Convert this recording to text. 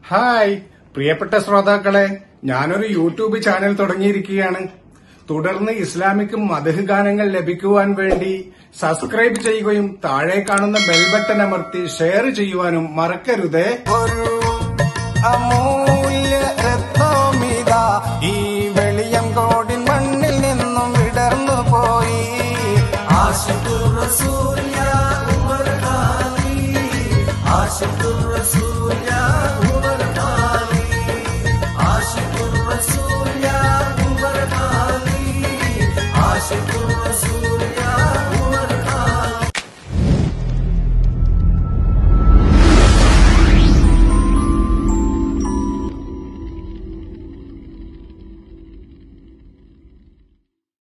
hi പ്രിയപ്പെട്ട ശ്രോതാക്കളെ ഞാനൊരു യൂട്യൂബ് ചാനൽ തുടങ്ങിയിരിക്കുകയാണ് തുടർന്ന് ഇസ്ലാമിക് മതഹ് ഗാനങ്ങൾ ലഭിക്കുവാൻ വേണ്ടി സബ്സ്ക്രൈബ് ചെയ്യുകയും താഴെ കാണുന്ന ബെൽ ബട്ടൺ അമർത്തി ഷെയർ ചെയ്യുവാനും മറക്കരുതേ ഒരു അമൂല്യ രത്നമിതാ ഈ വെളിയം കോടിൻ മണ്ണിൽ നിന്നും വിടർന്നു പോയി ആശിഖുർ റസൂൽ യാ ഉമർ ഖാലി ആശിഖുർ റസൂൽ യാ